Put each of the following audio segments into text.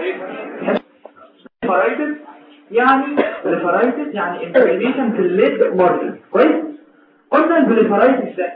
بريفرايتس يعني بريفرايتس يعني انفلاميشن في الليد مارجن كويس قلنا البريفرايتس ده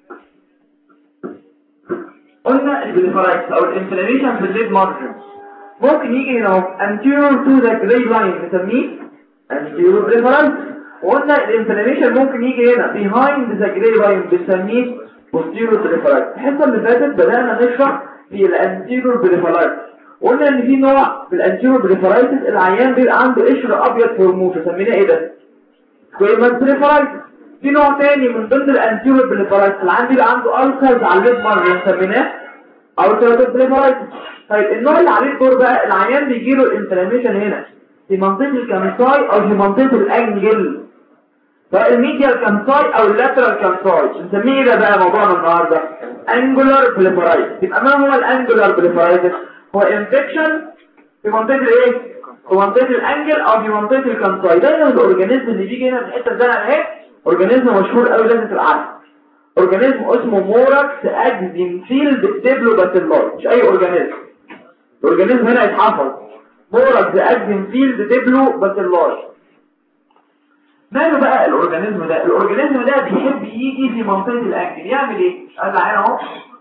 قلنا البريفرايتس او الانفلاميشن في الليد مارجن ممكن يجي هنا anterior to the gray line نسميه anterior بريفرايتس وقلنا الانفلاميشن ممكن يجي هنا behind the gray line بنسميه posterior بريفرايتس الحصه اللي فاتت بدأنا نشرح في الانتيرور بريفرايتس قلنا ان في نوع في الانتيرور بريفرايتس العيان بيبقى عنده قشر ابيض في رموشه سميناه ايه ده سكويمس بريفرايتس في نوع تاني من ضمن الانتيرور بريفرايتس العيان بيبقى عنده ألسرز على الليد مارجن سميناه ألسرز بريفرايتس طيب النوع اللي عليه الدور بقى العيان بيجي له الانفلاميشن هنا في منطقه الكامساي او في منطقه الانجل سواء الميديال كامساي او اللاترال كامساي نسميه ايه ده بقى موضوعنا النهارده انجولار بليفرايتس يبقى ما هو الانجولار بليفرايتس هو انفكشن في منطقه الايه في منطقه الانجل او في منطقه الكامساي دايما الاورجانيزم اللي بيجي هنا في الحته الزرقاء اهي اورجانيزم مشهور قوي لازم تبقى عارفه اورجانيزم اسمه موراكس اكزينفيلد ديبلوباسيلاي مش اي اورجانيزم الاورجانيزم هنا يتحفظ موراكس اكزينفيلد ديبلوباسيلاي ماله بقى الاورجانيزم ده الاورجانيزم ده بيحب يجي في منطقه الاكل يعمل ايه ارجع هنا اهو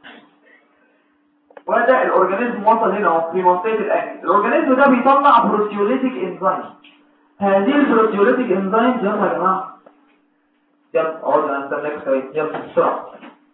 وده الاورجانيزم وصل هنا اهو في منطقه الاكل الاورجانيزم ده بيطلع بروتيوليتيك انزيم هذه البروتيوليتيك انزيم يلا يا جماعه يلا اقعد انا استناك شويه يلا بسرعه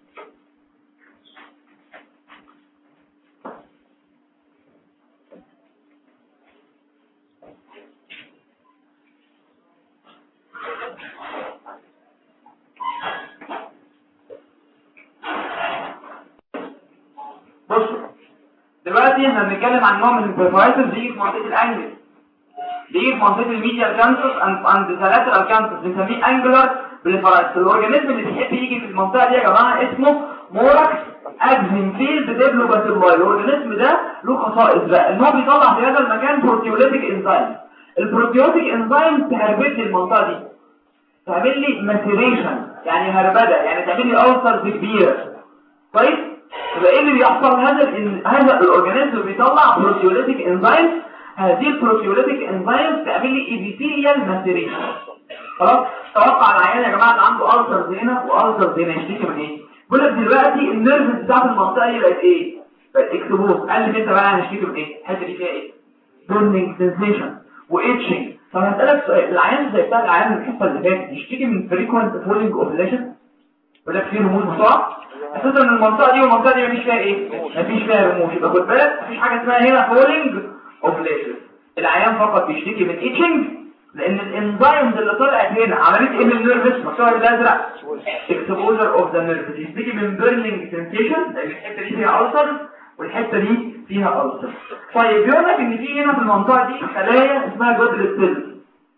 بصوا دلوقتي احنا بنتكلم عن نوع من البريفرايتس بيجي في منطقه الانجل بيجي في منطقه الميديال كانسر اند ذا لاترال كانسر بنسميه انجلر بريفرايتس الاورجانيزم اللي بيحب يجي في المنطقه دي يا جماعه اسمه موراكس ادزنفيلد ديبلوباسيلاي الاورجانيزم ده له خصائص بقى ان هو بيطلع في هذا المكان بروتيوليتيك انزيم البروتيوليتيك انزيم تهربد لي المنطقه دي تعمل لي ماتيريشن يعني هربده يعني تعمل لي ألسرز كبيره كويس يبقى ايه اللي بيحصل هذا ال هذا الاورجانيزم بيطلع بروتيوليتيك انزيم هذه البروتيوليتيك انزيم تعمل لي ايبيثيليال ماتيريشن خلاص توقع العيان يا جماعه ان عنده ألسرز هنا وألسرز هنا يشتكي من ايه بيقول لك دلوقتي النيرفز بتاعت المنطقه دي بقت ايه بقت اكتبوز قال لي انت بقى هنشتكي من ايه الحته دي فيها ايه بيرنينج سنسيشن واتشنج طب هسالك سؤال العيان زي بتاع العيان الحصه اللي فاتت يشتكي من فريكوينت فولينج اوفيليشن يقول لك فيه رموز بسرعه اساسا المنطقه دي والمنطقه دي مفيش فيها ايه مفيش فيها رموش يبقى خد بالك مفيش حاجه اسمها هنا فولينج اوفيليشن العيان فقط بيشتكي من ايتشنج لان الانزيمز اللي طلعت هنا عملت ايه للنيرفس مكتوب بالازرق اكسبوجر اوف ذا نيرفس يشتكي من بيرنينج سنسيشن لان الحته دي فيها ألسر والحته دي فيها ألسر طيب بيقول لك ان في هنا في المنطقه دي خلايا اسمها جدر السيلز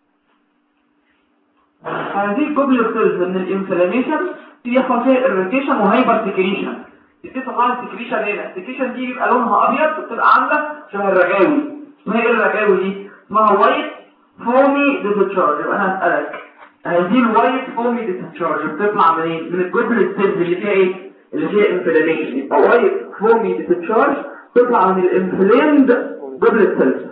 هذه الجدر السيلز من الانفلاميشن بيحصل فيها اريتيشن وهايبر سكريشن بتبقى طبعا السكريشن هنا السكريشن دي بيبقى لونها ابيض بتبقى عامله شبه الرجاوي اسمها ايه الرجاوي دي اسمها وايت فومي ديسشارج يبقى انا هسالك هذه الوايت فومي ديسشارج بتطلع من ايه من الجدر السيلز اللي فيها ايه اللي فيها انفلاميشن يبقى وايت فومي ديسشارج تطلع من الانفلامد جدر السيلز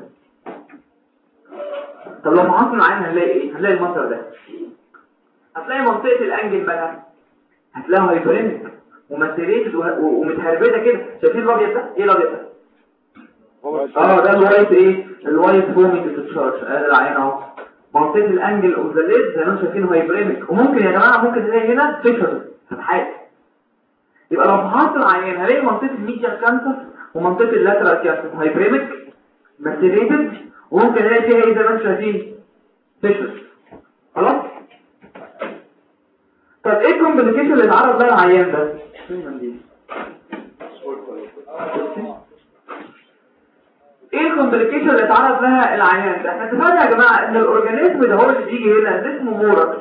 طب لو فحصنا عين هنلاقي ايه هنلاقي المنظر ده هتلاقي منطقه الانجل بقى هتلاقيها هايبرينك وماتيريتد ومتهربده كده شايفين الابيض ده ايه الابيض ده اه ده الوايت ايه الوايت فومينج ديسشارج ادي العين اهو منطقه الانجل اوف ذا ليد زي ما انتم شايفين هايبرينك وممكن يا جماعه ممكن نلاقي هنا فيشر فتحات يبقى لو فحصت العيان هلاقي منطقه الميديال كانسر ومنطقه اللاترال كانسر هايبرينك ماتيريتد وممكن الاقي فيها ايه زي ما انتم شايفين فيشر خلاص طب ايه الكومبليكيشن اللي اتعرض لها العيان ده ايه الكومبليكيشن اللي اتعرض لها العيان ده احنا اتفقنا يا جماعه ان الاورجانيزم ده هو اللي بيجي هنا ده اسمه مورك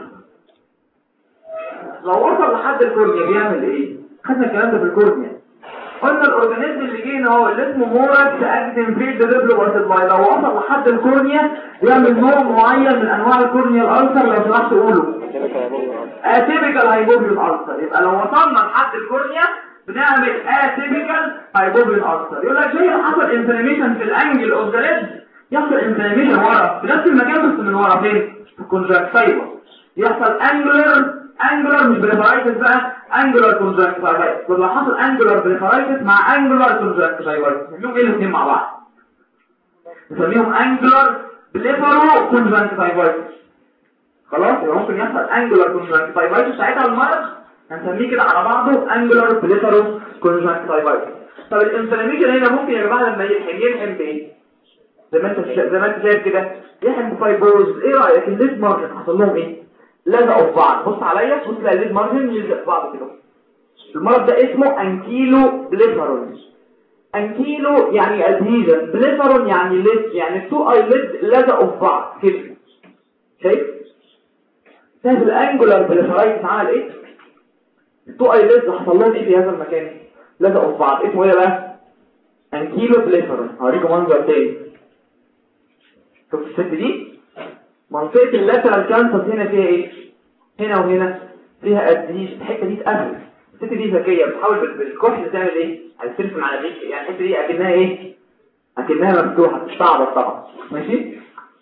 لو وصل لحد الكورنيا بيعمل ايه خدنا الكلام ده في الكورنيا قلنا الاورجانيزم اللي جه هنا هو اللي اسمه مورك اكتن في ديليبلو بارتلاي لو وصل لحد الكورنيا بيعمل نوع معين من انواع الكورنيا الالسر لو سمحت قوله اتيبيكال هايبوبيوم الالسر يبقى لو وصلنا لحد الكورنيا بنعمل اتيبيكال هايبوبين اكتر يقول لك ليه حصل انفلاميشن في الانجل اوف ذا ليد يحصل انفلاميشن ورا في نفس المكان بس من ورا فين في الكونجكتيفا يحصل انجلر انجلر مش بريفرايتس بقى انجلر كونجكتيفايتس كل حصل انجلر بريفرايتس مع انجلر كونجكتيفايتس نسميهم ايه الاثنين مع بعض نسميهم انجلر بليفرو كونجكتيفايتس خلاص يبقى ممكن يحصل انجلر كونجكتيفايتس ساعتها المرض هنسميه كده على بعضه انجلر بليفرو كونجكتيفايتس طب الانفلاميشن هنا ممكن يا جماعه لما يلحم يلحم بايه زي ما انت زي ما انت شايف كده يلحم بفايبروز ايه رايك الليد مارجن حصل لهم ايه لزقوا في بعض بص عليا بص تلاقي الليد مارجن يلزق في بعض كده المرض ده اسمه انكيلو بليفرون انكيلو يعني ادهيجن بليفرون يعني ليد يعني التو اي ليد لزقوا في بعض كده شايف شايف الانجولار بليفرايتس عمل ايه التو اي ليد حصل لهم ايه في هذا المكان لزقوا في بعض اسمه ايه بقى انكيلو بليفرون هوريكم منظر تاني شوف الست دي منطقة اللاترال كانسر هنا فيها ايه هنا وهنا فيها ادهيش الحته دي اتقفلت الست دي ذكيه بتحاول بالكحل تعمل ايه هترسم على دي يعني الحته دي اكنها ايه اكنها مفتوحه مش تعبط طبعا ماشي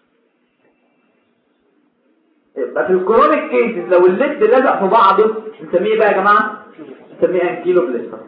يبقى في الكرونيك كيسز لو الليد لزق في بعضه نسميه بقى يا جماعه نسميه انكيلو بليستر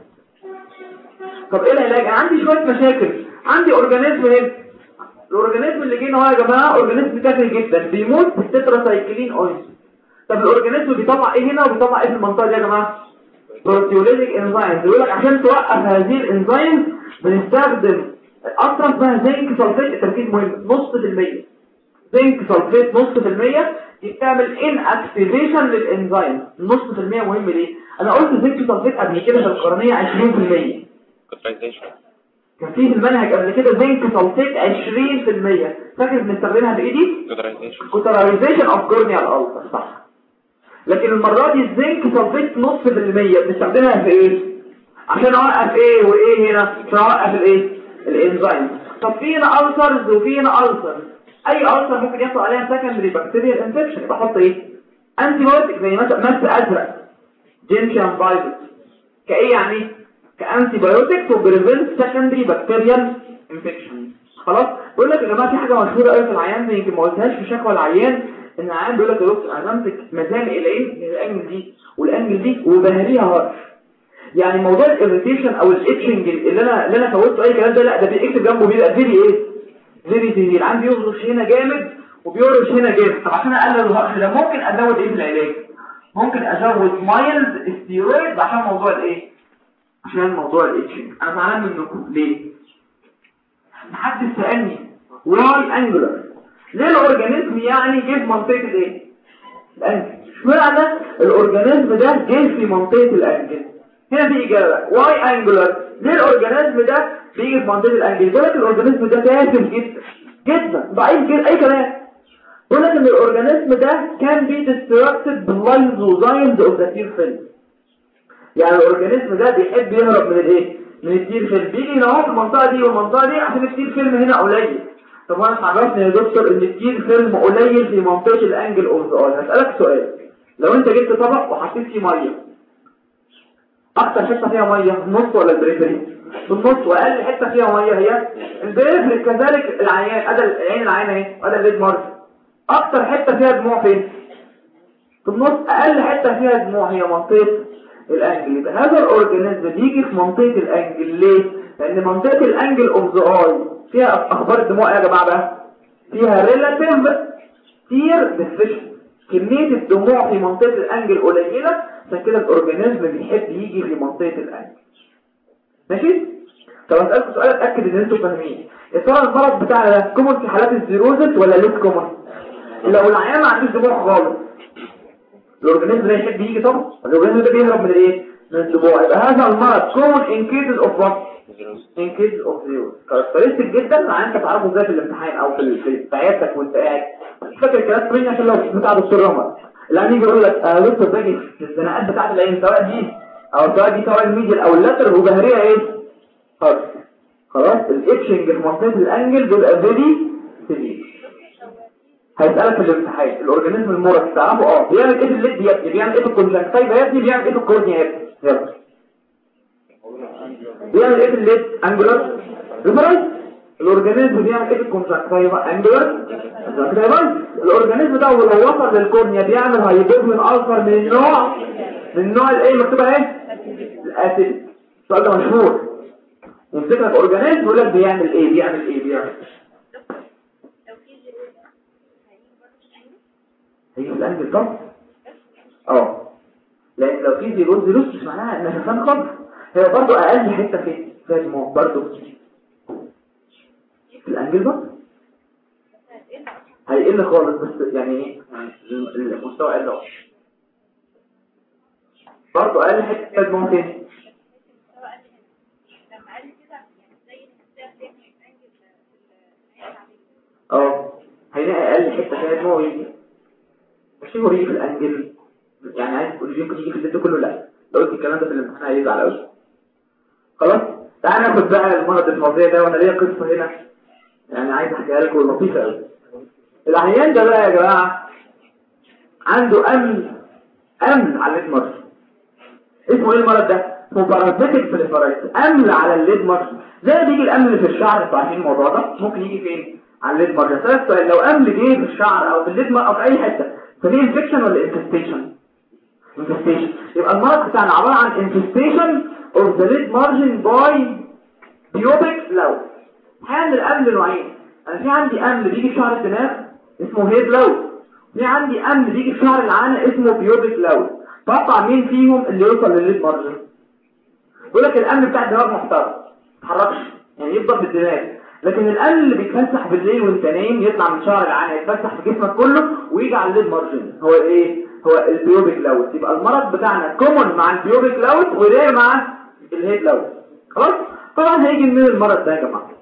طب ايه العلاج انا عندي شويه مشاكل عندي اورجانيزم هنا الاورجانيزم اللي جينا هو يا جماعه اورجانيزم تافه جدا بيموت بالتتراسايكلين اويل طب الاورجانيزم بيطلع ايه هنا وبيطلع ايه في المنطقه دي يا جماعه بروتيوليتيك انزيمز يقول لك عشان توقف هذه الانزيمز بنستخدم اصلا اسمها زنك سلفيت التركيز مهم نص في المية زنك سلفيت نص في المية بتعمل ان اكتيفيشن للانزيم نص في المية مهم ليه انا قلت زنك سلفيت قبل كده في القرنيه 20% كان في المنهج قبل كده زنك سلفيت 20% فاكر بنستخدمها بايه دي كوترايزيشن اوف كورنيال الالتر صح لكن المرة دي الزنك سلفيت نص في المية بنستخدمها في ايه عشان اوقف ايه وايه هنا عشان اوقف الايه الانزيم طب في هنا ألسرز وفي هنا ألسرز اي ألسر ممكن يحصل عليها سكندري بكتيريال انفكشن بحط ايه انتي بايوتيك زي مثلا مس ازرق جينشن فايروس كايه يعني كانتي بايوتيك تو بريفنت سكندري بكتيريال انفكشن خلاص بقول لك يا جماعه في حاجه مشهوره قوي في العيان يمكن ما قلتهاش في شكوى العيان ان العيان بيقول لك يا دكتور انا بمسك مزان العين الانجل دي والانجل دي وبهريها هرش يعني موضوع الاريتيشن او الاتشنج اللي انا اللي انا فوتته اي كلام ده لا ده بيكتب جنبه بيبقى فيري ايه فيري فيري العيان بيهرش هنا جامد وبيهرش هنا جامد طب عشان اقلل الهرش ده ممكن ازود ايه في العلاج ممكن ازود مايلد ستيرويد عشان موضوع الايه عشان موضوع الاتشنج انا زعلان منكم ليه محدش سالني واي انجلر ليه الاورجانيزم يعني جه في منطقه الايه الانجل اشمعنى الاورجانيزم ده جه في منطقه الانجل هنا في اجابه واي انجلر ليه الاورجانيزم ده بيجي في منطقه الانجل بيقول لك الاورجانيزم ده تافه جدا جدا ضعيف جدا اي كلام بيقول لك ان الاورجانيزم ده كان بي ديستراكتد باللايزوزايمز اوف ذا تير فيلم يعني الاورجانيزم ده بيحب يهرب من الايه من التير فيلم بيجي هنا في المنطقه دي والمنطقه دي عشان التير فيلم هنا قليل طب انا عرفني يا دكتور ان التير فيلم قليل في منطقه الانجل اوف ذا اي هسالك سؤال لو انت جبت طبق وحطيت فيه ميه اكتر حته فيها ميه النص ولا البريفري النص واقل حته فيها ميه هي البريفري كذلك العيان ادي العين العين اهي ادي الليد مارك اكتر حته فيها دموع فين في النص اقل حته فيها دموع هي منطقه الانجل يبقى هذا الاورجانيزم بيجي في منطقه الانجل ليه لان منطقه الانجل اوف ذا اي فيها اخبار الدموع يا جماعه بقى فيها ريلاتيف تير ديفيشن كميه الدموع في منطقه الانجل قليله عشان كده الاورجانيزم بيحب يجي في منطقه الانجل ماشي طب اسالكم سؤال اتاكد ان انتوا فاهمين يا ترى المرض بتاعنا ده كومن في حالات الزيروزس ولا ليس كومن لو العيان ما عندوش دموع خالص الاورجانيزم ده يحب يجي طبعا الاورجانيزم ده بيهرب من ايه من الدموع يبقى هذا المرض كومن ان كيسز اوف وات ان كيسز اوف زيروز كاركترستيك جدا عشان انت تعرفه ازاي في الامتحان او في في عيادتك وانت قاعد مش فاكر الكلام مني عشان لو بتاع دكتور رمض اللي يجي يقول لك انا لسه باجي في الزناقات بتاعت العين سواء دي او سواء دي سواء الميديال او اللاتر وجهريه ايه خلاص خلاص الاتشنج في منطقه الانجل بيبقى فيري سيفير هيسألك في الامتحان الاورجانيزم المورث تعرفه اه بيعمل ايه في الليد يا ابني بيعمل ايه في الكونجكتيفا يا ابني بيعمل ايه في الكورنيا يا ابني يلا بيعمل ايه في الليد انجولار ريفرنس الاورجانيزم بيعمل ايه في الكونتراكتايفا انجولار الاورجانيزم ده ولو وصل للكورنيا بيعمل هايبوزمين الفر من النوع من النوع الايه مكتوبه ايه الاسيد السؤال ده مشهور يمسك لك اورجانيزم يقول لك بيعمل ايه بيعمل ايه بيعمل هي في الانجل طب اه لان لو في زيروز زيروز مش معناها ان هشام خالص هي برضو اقل حته فين فيها دموع برضو في الانجل برضو هيقل خالص بس يعني ايه المستوى قل اهو برضو اقل حته فيها دموع فين اه هيلاقي اقل حته فيها دموع يجي مش هو يجي في الانجل يعني عايز تقول يمكن يجي في الليد كله لا لو قلت الكلام ده في الامتحان هيزعل قوي خلاص تعال ناخد بقى المرض الموضوع ده وانا ليا قصه هنا يعني عايز احكيها لكم لطيفه قوي العيان ده بقى يا جماعه عنده امن امن على الليد مارس اسمه ايه المرض ده اسمه بارازيتك بريفرايتس امن على الليد مارس زي بيجي الامن في الشعر انتوا عارفين الموضوع ده ممكن يجي فين على الليد مارس سؤال لو امن جه في الشعر او في الليد او في اي حته فدي انفكشن ولا انفستيشن انفستيشن يبقى المرض بتاعنا عباره عن انفستيشن of the lid margin by biopic low حامل الامن نوعين انا في عندي امن بيجي في شعر الدماغ اسمه هيد لو في عندي امن بيجي في شعر العانة اسمه بيوبيك لو توقع مين فيهم اللي يوصل للليد مارجن يقول لك الامن بتاع الدماغ محترم ما يتحركش يعني يفضل بالدماغ لكن الامن اللي بيتفسح بالليل وانت نايم يطلع من شعر العانة يتفسح في جسمك كله ويجي على الليد مارجن هو ايه هو البيوبيك لاوت يبقى المرض بتاعنا كومون مع البيوبيك لاوت ورير مع الهيد لاوت خلاص طبعا هيجي من المرض ده يا جماعه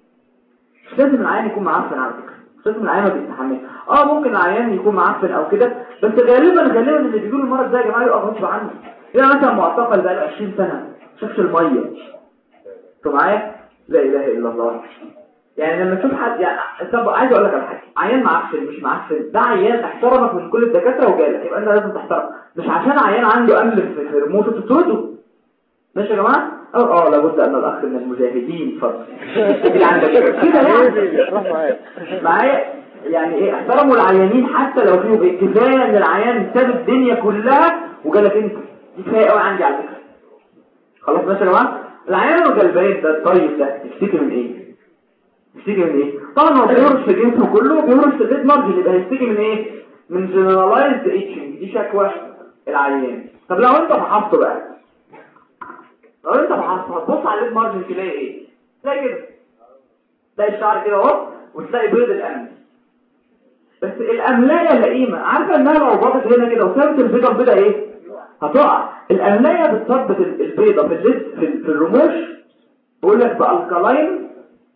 مش لازم العيان يكون معفن على فكره مش لازم العيان ما بيستحملش اه ممكن العيان يكون معفن او كده بس غالبا غالبا اللي بيجيله المرض ده يا جماعه يبقى غصب عنه يعني مثلا معتقل بقى له 20 سنه ما شافش الميه انتوا معايا لا اله الا الله يعني لما تشوف حد يعني طب عايز اقول لك على حاجه عيان معفن مش معفن ده عيان احترمك من كل الدكاتره وجالك يبقى انت لازم تحترم مش عشان عيان عنده امل في رموشه تطرده ماشي يا جماعه اه اه لابد ان الاخ من المجاهدين فضل اللي عندك كده يعني معايا يعني ايه احترموا العيانين حتى لو فيهم ايه كفايه ان العيان ساب الدنيا كلها وجالك انت دي كفايه قوي عندي على فكره خلاص ماشي يا جماعه العيان الغلبان ده الطيب ده يشتكي من ايه يشتكي من ايه طبعا هو بيهرش في جسمه كله بيهرش في الليد مارجن يبقى هيشتكي من ايه من جنرالايزد اتشنج دي شكوى العيان طب لو انت فحصته بقى لو انت هتبص على الليد مارجن تلاقي ايه تلاقي كده تلاقي الشعر كده اهو وتلاقي بيض الامن بس الاملايه لئيمه عارفه انها لو باطت هنا كده وسابت البيضه البيضه ايه هتقع الاملايه بتثبت البيضه في الليد في الرموش بقول لك بالكلاين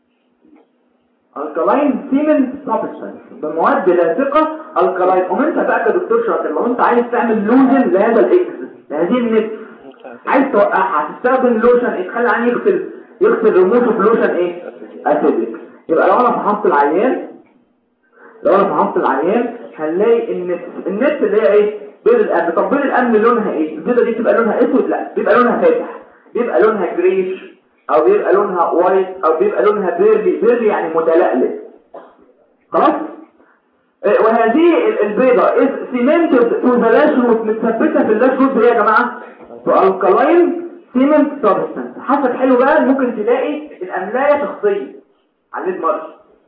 الكلاين سيمنت سبستانس بمواد لاصقه الكلاين وانت بقى كدكتور شاطر لو انت عايز تعمل لوزن لهذا الاكس لهذه النت عايز توقعها هتستخدم لوشن ايه تخلي عن يغسل يغسل رموشه بلوشن ايه اسيدك يبقى لو انا فحصت العيان لو انا فحصت العيان هنلاقي النت النت اللي هي ايه بيض الامن طب بيض الامن لونها ايه البيضه دي بتبقى لونها اسود لا بيبقى لونها فاتح بيبقى لونها جريش او بيبقى لونها وايت او بيبقى لونها بيرلي بيرلي يعني متلألئ خلاص وهذه البيضة is cemented to the lash root متثبتة في اللاش روت يا جماعة والكلاين سيمنت سبستانس حسب حلو بقى ممكن تلاقي الأملاية شخصية على الليد مارجن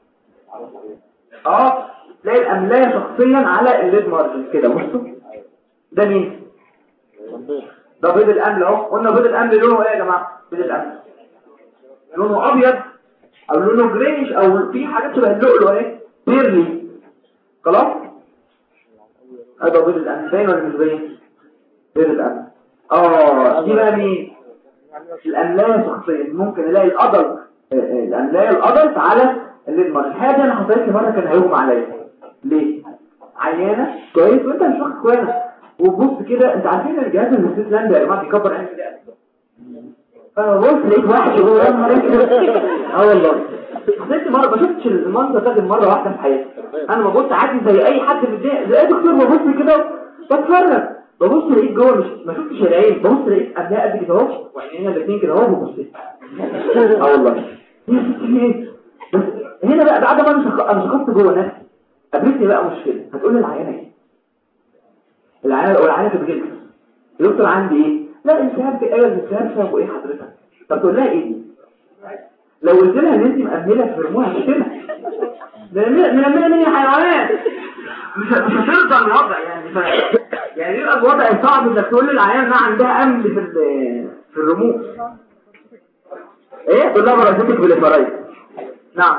اه تلاقي الأملاية شخصيا على الليد مارجن كده بصوا ده مين ده بيض الأمل اهو قلنا بيض الأمل لونه ايه يا جماعة بيض الأمل لونه أبيض أو لونه جرينش أو في حاجات شبه اللؤلؤ اهي بيرلي خلاص هذا بيض الأمل باين ولا مش باين بيض الأمل اه دي بقى مين الأملاية شخصيا ممكن الاقي الأدلت الأملاية الأدلت على الليد مارج حاجة أنا حصلت لي مرة كان هيغمى عليا ليه؟ عيانة كويس وانت مش واخد كويس وبص كده انت عارفين الجهاز المستيت لاند يا جماعة بيكبر عين كده فانا بص لقيت واحد جوه يا نهار اه والله حصلت مرة ما شفتش المنظر ده غير مرة واحدة في حياتي انا ببص عادي زي اي حد في الدنيا زي اي دكتور ببص كده بتفرج ببص لقيت جوه مش ما شفتش العين ببص لقيت قبلها قد كده اهو وعينينا الاثنين كده اهو ببص اه والله بس هنا بقى بعد ما انا شخصت جوه نفسي قابلتني بقى مشكله هتقول لي العيانه ايه العيانه والعيانه في الجلد الدكتور عندي ايه لا الالتهاب في ايه الالتهاب سببه ايه حضرتك طب تقول لها ايه دي لو قلت لها ان انت مأمنه في رموها هتشتمها مأمنه من الحيوانات مش مش هترضى الوضع يعني ف... يعني يبقى الوضع صعب انك تقول للعيان انها عندها امن في في الرموز ايه تقول لها برازيتك بالفرايد نعم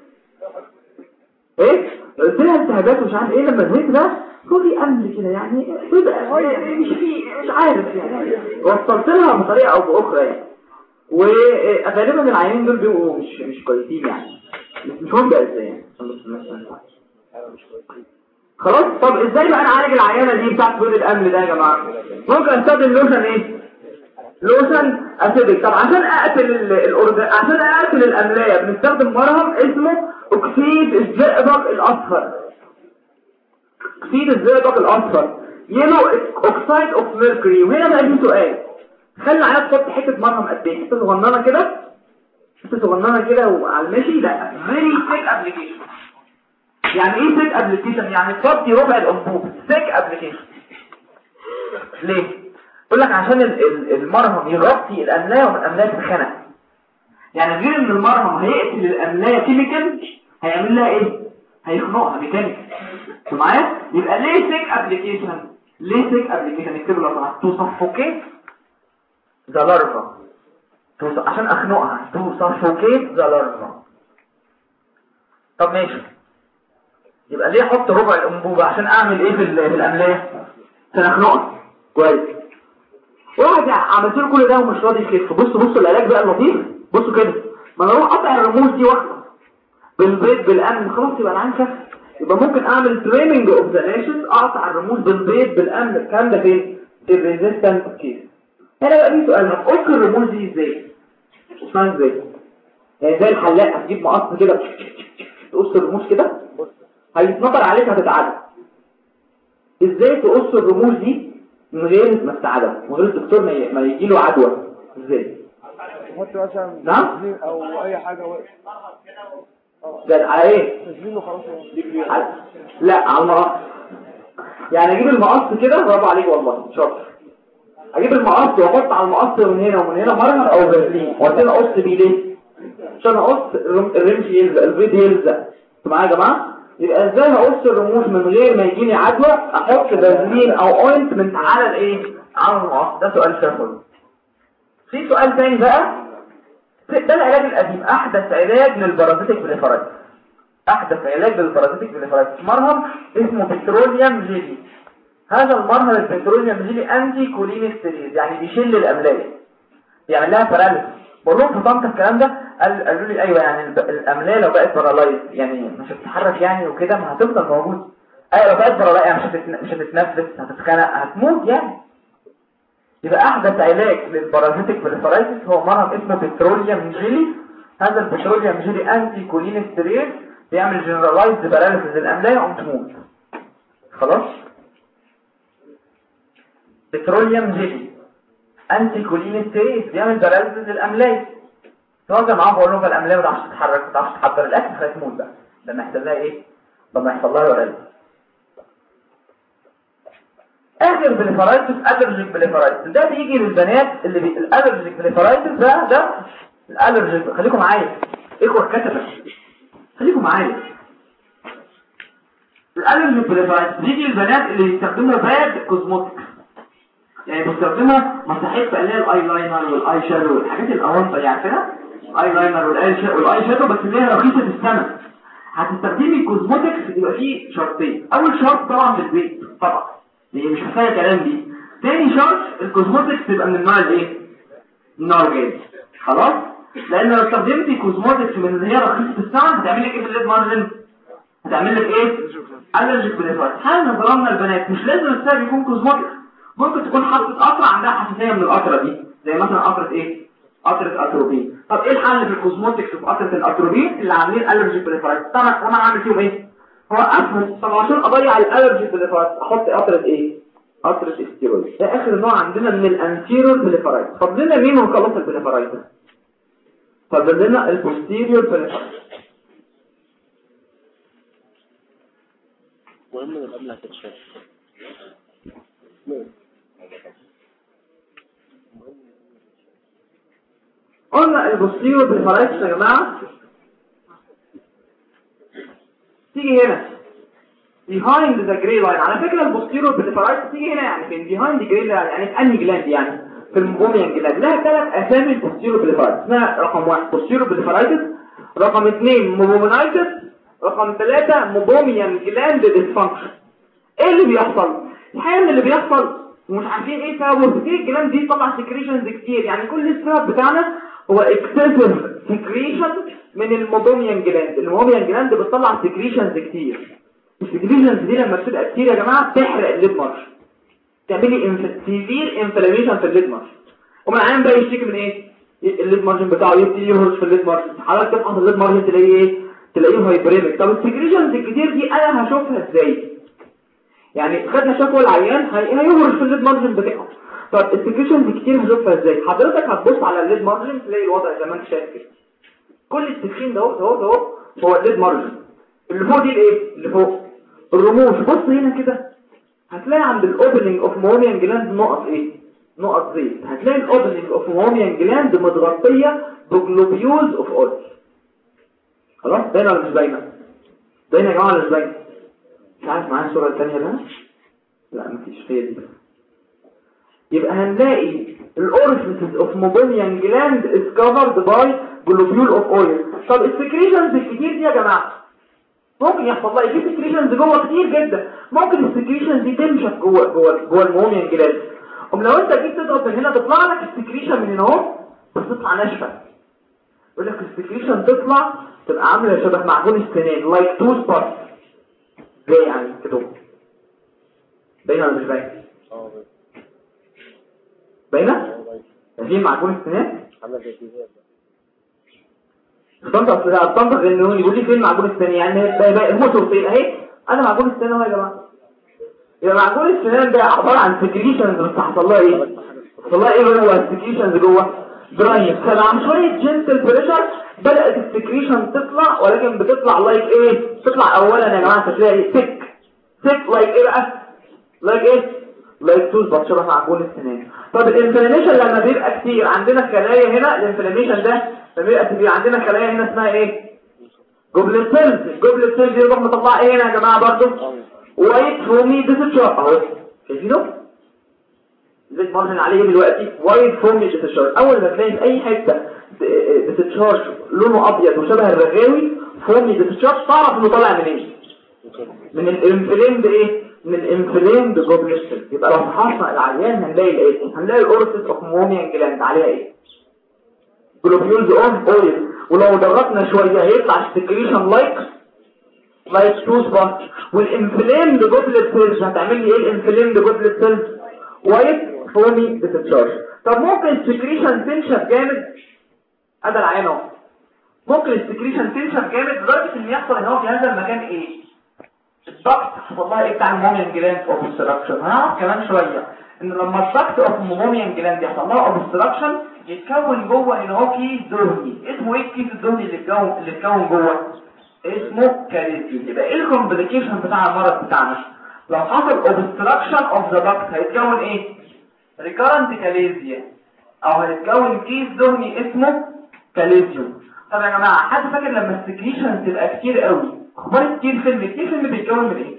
ايه قلت لها التهابات ومش عارف ايه لما زهقت ده هو في امن كده يعني مش في مش عارف يعني وصلت لها بطريقه او باخرى يعني وغالبا العيانين دول بيبقوا مش مش كويسين يعني مش مهم بقى ازاي يعني خلاص طب ازاي بقى نعالج العيانه دي بتاعت بول الامن ده يا جماعه ممكن استخدم لوشن ايه لوشن اسيدك طب عشان اقتل الأورد... عشان اقتل الاملايه بنستخدم مرهم اسمه اكسيد الزئبق الاصفر اكسيد الزئبق الاصفر يلو اوكسايد اوف ميركوري وهنا بقى في سؤال خلي العيان تحط حته مرهم قد ايه حته صغننه كده حته صغننه كده وعلى المشي لا فيري ثيك ابلكيشن يعني ايه ثيك ابلكيشن يعني تفضي ربع الانبوب ثيك ابلكيشن ليه يقول لك عشان المرهم يغطي الاملايه والاملايه تتخنق يعني غير ان المرهم هيقتل الاملايه كيميكال هيعمل لها ايه هيخنقها ميكانيكال معايا يبقى ليه ثيك ابلكيشن ليه ثيك ابلكيشن اكتب له طبعا تو سفوكيت ذا لارفا عشان اخنقها تو سفوكيت ذا لارفا طب ماشي يبقى ليه احط ربع الانبوبه عشان اعمل ايه في الاملايه عشان اخنقها كويس واحد عملت له كل ده ومش راضي يخف بصوا بصوا العلاج بقى اللطيف بصوا كده ما انا اروح اقطع الرموز دي واحده بالبيض بالامن خلاص يبقى العين خف يبقى ممكن اعمل تريمنج اوف ذا نيشنز اقطع الرموز بالبيض بالامن الكلام ده فين في الريزيستنت كيس هنا بقى في سؤال هتفك الرموز دي ازاي اسمها ازاي يعني زي الحلاق هتجيب مقص كده تقص الرموز كده هيتنطر عليك هتتعدى ازاي تقص الرموز دي من غير ما تتعدى من غير الدكتور ما يجي له عدوى ازاي تحط مثلا نعم او اي حاجه ده على ايه تسجيله خلاص على... لا على المقص يعني اجيب المقص كده برافو عليك والله شاطر اجيب المقص واحط على المقص من هنا ومن هنا مرهم او برلين وابتدي اقص بيه ليه عشان اقص الرمش يلزق البيض يلزق معايا يا جماعه يبقى ازاي هقص الرموش من غير ما يجيني عدوى احط بازلين او اوينتمنت على الايه على المقص ده سؤال شافوي في سؤال تاني بقى ده العلاج القديم احدث علاج للبارازيتيك بليفرايتس احدث علاج للبارازيتيك بليفرايتس مرهم اسمه بتروليوم جيلي هذا المرهم البتروليوم جيلي انتي كولينستيريز يعني بيشيل الاملايه يعمل لها باراليس بقول لهم في طنطا الكلام ده قال قالوا لي ايوه يعني الاملايه لو بقت بارالايز يعني مش هتتحرك يعني وكده ما هتفضل موجود ايوه لو بقت بارالايز يعني مش هتتن... مش هتتنفس هتتخنق هتموت يعني يبقى احدث علاج للبارازيتيك بليفرايتس هو مرض اسمه بتروليوم جيلي هذا البتروليوم جيلي انتي كولينستريز بيعمل جنرالايزد باراليسيس للاملايه وقوم تموت خلاص بتروليوم جيلي انتي كولينستريز بيعمل باراليسيس للاملايه تواجه معاهم بقول لهم الاملايه ما تعرفش تتحرك ما تعرفش تحضر الاكل فتموت بقى لما يحصل لها ايه لما يحصل لها باراليسيس اخر بليفرايتس الرجيك بليفرايتس ده بيجي للبنات اللي بي... الالرجيك بليفرايتس ده ده الالرجيك خليكم معايا اخوه الكتبه خليكم معايا الالرجيك بليفرايتس بيجي للبنات اللي بيستخدموا باد كوزموتكس يعني بيستخدمها مساحات اللي هي الاي لاينر والاي شادو والحاجات الاونطه دي عارفينها الاي لاينر والاي شادو والاي شادو بس اللي هي رخيصه في الثمن هتستخدمي كوزموتكس يبقى فيه شرطين اول شرط طبعا بالبيت طبعا دي مش محتاجه كلام دي تاني شرط الكوزموتكس تبقى من النوع الايه النوع الجاز خلاص لان لو استخدمتي كوزموتكس من اللي هي رخيصه في الثمن هتعمل لك ايه في الليد مارجن هتعمل لك ايه الرجيك بليفرايت هل نظرنا البنات مش لازم السبب يكون كوزموتكس ممكن تكون حاطه قطره عندها حساسيه من القطره دي زي مثلا قطره ايه قطره اتروبين طب ايه الحل في الكوزموتكس وفي قطره الاتروبين اللي عاملين الرجيك بليفرايت طبعا وانا عامل فيهم ايه هو افهم طب عشان اضيع الالرجي بليفرايت احط قطره ايه قطرة استيرويد ده اخر نوع عندنا من الانتيريور بليفرايت فاضل لنا مين ونخلص البليفرايت فاضل لنا البوستيريور بليفرايت مهم من قبل هتتشاف قلنا البوستيريور بليفرايت يا جماعه تيجي هنا behind the gray line على فكرة البوستيريور بليفرايت تيجي هنا يعني فين behind the gray line يعني في انهي جلاند يعني في المبوميان جلاند لها ثلاث اسامي البوستيريور بليفرايت اسمها رقم واحد بوستيريور بليفرايتس رقم اثنين موبومينايتس رقم ثلاثة موبوميان جلاند ديسفانكشن ايه اللي بيحصل الحقيقة اللي بيحصل ومش عارفين ايه سببه كتير الجلاند دي طبعا سكريشنز كتير يعني كل السبب بتاعنا هو اكسسيف سكريشن من الموبوميان جلاند الموبوميان جلاند بتطلع سكريشنز كتير السكريشنز دي لما بتبقى كتير يا جماعه بتحرق الليد مارش تعملي انف... سيفير انفلاميشن في الليد مارش ومن العيان بقى يشتكي من ايه الليد مارجن بتاعه يبتدي يهرش في الليد مارجن حضرتك تفحص الليد مارجن تلاقيه ايه تلاقيه هايبريميك طب السكريشنز الكتير دي انا هشوفها ازاي يعني خدنا شكوى العيان هي... هيهرش في الليد مارجن بتاعه طب السكريشنز الكتير هشوفها ازاي حضرتك هتبص على الليد مارجن تلاقي الوضع زي ما انت شايف كده كل التدخين ده اهو ده اهو هو الليد مارجن اللي فوق دي الايه اللي فوق الرموش بص هنا كده هتلاقي عند الاوبننج اوف موميان جلاند نقط ايه نقط زيت هتلاقي الاوبننج اوف موميان جلاند متغطيه بجلوبيولز اوف اويل خلاص باينه ولا مش باينه باينه يا جماعه ولا مش باينه مش عارف معايا الصوره الثانيه ده لا مفيش هي دي يبقى هنلاقي الاورفيسز اوف موميان جلاند از كفرد باي جلوبيول اوف اويل طب السكريشنز الكتير دي يا جماعه ممكن يحصل لها يجي سكريشنز جوه كتير جدا ممكن السكريشنز دي تنشف جوه جوه جوه الموميان جلاند ام لو انت جيت تضغط من هنا تطلع لك السكريشن من هنا اهو بس تطلع ناشفه يقول لك السكريشن تطلع تبقى عامله شبه معجون السنان لايك تو سبوت زي يعني كده باينه ولا مش باينه اه باينه دي معجون السنان عامله زي كده استنطق استنطق انه يقول لي فين معجون السنان يعني بقى بقى هو صورتين اهي انا معجون السنان اهو يا جماعه يبقى معجون السنان ده عباره عن سكريشنز بس حصل لها ايه حصل لها ايه جوه السكريشنز جوه درايف فمع شويه جنتل بريشر بدات السكريشن تطلع ولكن بتطلع لايك ايه تطلع اولا يا جماعه تلاقي سك سك لايك ايه بقى لايك ايه لايك توز شبه معجون السنان طب الانفلاميشن لما بيبقى كتير عندنا خلايا هنا الانفلاميشن ده لما بيبقى كتير عندنا خلايا هنا اسمها ايه جوبلت سيلز الجوبلت سيلز دي نروح مطلعها ايه هنا يا جماعه برضه وايت فومي ديسشار اهو شايفينه زيت مارجن عليه دلوقتي وايت فومي ديسشار اول ما تلاقي في اي حته ديسشارج لونه ابيض وشبه الرغاوي فومي ديسشارج تعرف انه طالع منين من الانفليمد ايه من الانفليمد جوبلت سيلز يبقى لو فحصنا العيان هنلاقي الايه هنلاقي الاورسيس اوف موميان جلاند عليها ايه جلوبيولز اوف اويل ولو ضغطنا شويه هيطلع سكريشن لايك لايك تو سبوت والانفليمد جوبلت سيلز هتعمل لي ايه الانفليمد جوبلت سيلز وايت فومي ديسشارج طب ممكن السكريشن تنشف جامد ادي العين اهو ممكن السكريشن تنشف جامد لدرجه ان يحصل ان هو في هذا المكان ايه الضغط حصل لها ايه بتاع الموميان جلاند اوبستراكشن هنعرف كمان شويه ان لما الضغط اوف الموميان جلاند يحصل لها اوبستراكشن يتكون جوه هنا اهو كيس دهني اسمه ايه الكيس الدهني اللي اتكون اللي اتكون جوه اسمه كاليزيوم يبقى ايه الكومبليكيشن بتاع المرض بتاعنا لو حصل obstruction of the duct هيتكون ايه recurrent كاليزيا او هيتكون كيس دهني اسمه كاليزيوم طب يا جماعه حد فاكر لما السكريشن تبقى كتير قوي اخبار كتير فيلم كتير فيلم بيتكون من ايه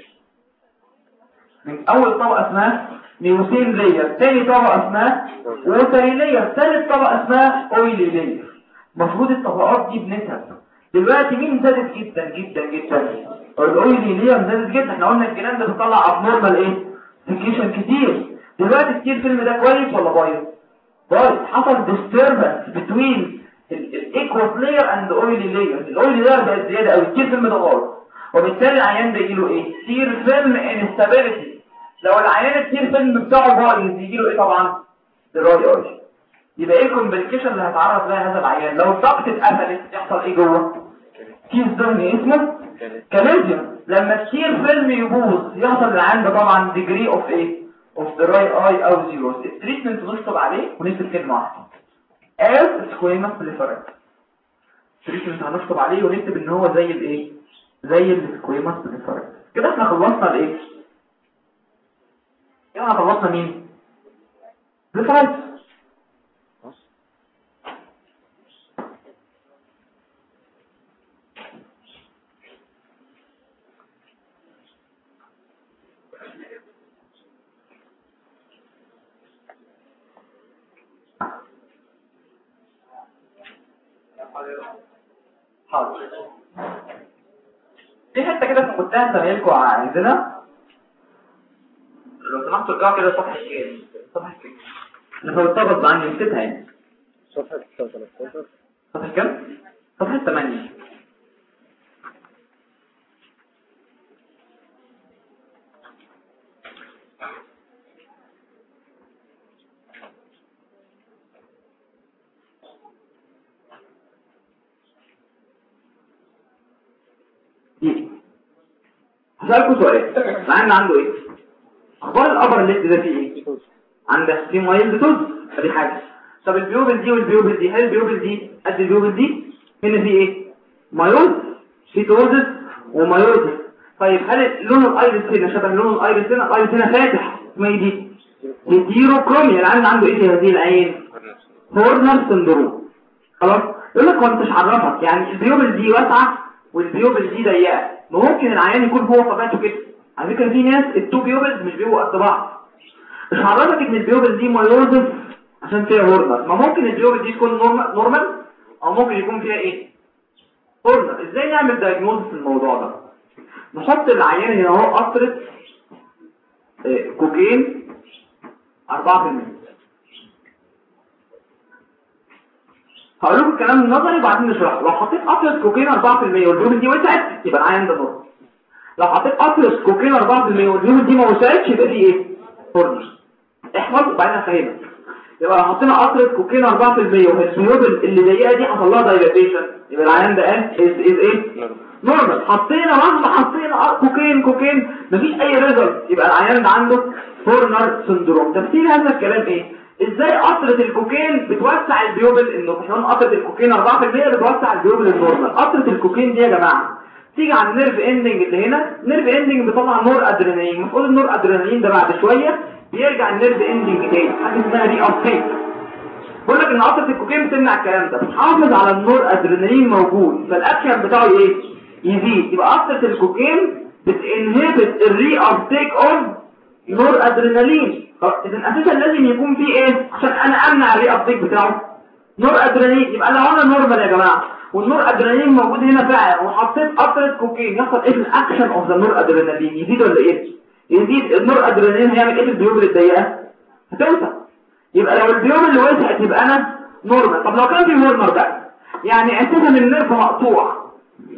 من اول طبقه اسمها ميوسين لاير تاني طبقه اسمها ووتري لاير ثالث طبقه اسمها اويلي لاير المفروض الطبقات دي بنسب دلوقتي مين زادت جدا جدا جدا الاويلي لاير زادت جدا احنا قلنا الجلاند بتطلع ابنورمال ايه سكريشن كتير دلوقتي كتير فيلم ده كويس ولا بايظ بايظ حصل disturbance between الايكوس لاير اند اويلي لاير الاويلي لاير بقت زياده قوي كتير فيلم ده غلط وبالتالي العيان ده يجيله ايه كتير فيلم انستابيليتي لو العيان التير فيلم بتاعه بايظ يجي له ايه طبعا دراي اي يبقى ايه الكومبليكيشن اللي هيتعرض لها هذا العيان لو الضغط اتقفلت يحصل ايه جوه كيس دهني اسمه كاليزيوم لما التير فيلم يبوظ يحصل للعيان ده طبعا ديجري اوف ايه اوف ذا رايت اي او زيرو التريتمنت نشطب عليه ونكتب كلمه واحده as squamous proliferate التريتمنت هنشطب عليه ونكتب ان هو زي الايه زي السكويموس proliferate كده احنا خلصنا الايه كده احنا خلصنا مين proliferate حاضر في حته كده في قدام زمايلكم عايزينها لو سمحتوا ارجعوا كده صفحه كام صفحه كام انا فوتها عني نسيتها يعني صفحة 13 صفحه كام صفحه 8 دي هسألكوا سؤال مع ان عنده ايه اخبار الابر الليد ده فيه ايه عندك في مايلد توز فدي حاجه طب البيوبل دي والبيوبل دي هل البيوبل دي قد البيوبل دي هنا في ايه مايوز في توزس ومايوزس طيب هل لون الايرس هنا شبه لون الايرس هنا الايرس هنا فاتح اسمها ايه دي هيتيروكروميا العين عنده ايه في هذه العين هورنر سندروم خلاص يقول لك هو انت مش عرفك يعني البيوبل دي واسعه والبيوبل دي ضيقه ما ممكن العيان يكون هو طبيعته كده على فكره في ناس التو بيوبلز مش بيبقوا قد بعض مش عرفك ان البيوبل دي مايوزس عشان فيها هورنر ما ممكن البيوبل دي تكون نورمال نورمال او ممكن يكون فيها ايه هورنر ازاي نعمل دايجنوز في الموضوع ده نحط العيان هنا اهو قطره آه، كوكين 4% هقول لكم الكلام النظري وبعدين نشرحه لو حطيت قطره كوكين 4% والبيوبل دي وسعت يبقى العيان ده نورمال لو حطيت قطره كوكين 4% والبيوبل دي ما وسعتش يبقى دي ايه هورنر احفظ وبعدين افهمك يبقى لو حطينا قطره كوكين 4% والبيوبل اللي ضيقه دي حصل لها دايلاتيشن يبقى العيان ده قال از از ايه نورمال حطينا مهما حطينا كوكين كوكين مفيش اي ريزلت يبقى العيان ده عنده هورنر سندروم تفسير هذا الكلام ايه ازاي قطره الكوكين بتوسع البيوبل انه احنا قلنا قطره الكوكين 4% بتوسع البيوبل النورمال قطره الكوكين دي يا جماعه تيجي على النيرف اندنج اللي هنا نيرف اندنج بيطلع نور ادرينالين المفروض النور ادرينالين ده بعد شويه بيرجع النيرف اندنج تاني حاجه اسمها دي ابتيك بقول لك ان قطره الكوكين بتمنع الكلام ده بتحافظ على النور ادرينالين موجود فالاكشن بتاعه ايه يزيد يبقى قطره الكوكين بتنهبت الري ابتيك اوف نور ادرينالين خلاص اذا اساسا لازم يكون في ايه عشان انا امنع الري ابتيك بتاعه نور ادرينالين يبقى لو انا نورمال يا جماعه والنور ادرينالين موجود هنا فعلا وحطيت قطره كوكين يحصل ايه الاكشن اوف ذا نور ادرينالين يزيد ولا ايه يزيد النور ادرينالين هيعمل ايه في البيوبل الضيقه هتوسع يبقى لو البيوبل اللي وسعت يبقى انا نورمال طب لو كان في هورنر بقى يعني اساسا النيرف مقطوع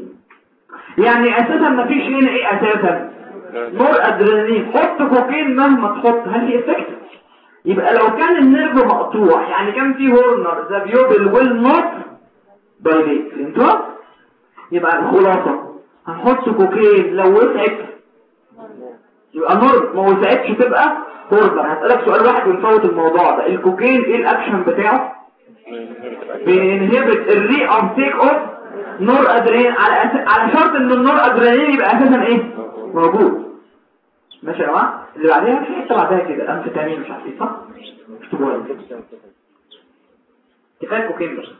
يعني اساسا مفيش هنا ايه اساسا نور ادرينالين حط كوكين مهما تحط هل في افكت يبقى لو كان النيرف مقطوع يعني كان في هورنر ذا بيوبل ويل نوت دايليت فهمتوا يبقى الخلاصه هنحط كوكين لو وسعت يبقى نور ما وسعتش تبقى هورنر هسألك سؤال واحد ونفوت الموضوع ده الكوكين ايه الاكشن بتاعه بينهبت الري ابتيك اوف نور ادرينالين على أس... على شرط ان النور ادرينالين يبقى اساسا ايه موجود ماشي يا جماعه اللي بعدها في حته بعدها كده امفيتامين مش عارف ايه صح اكتبوها لي كفايه كوكين بس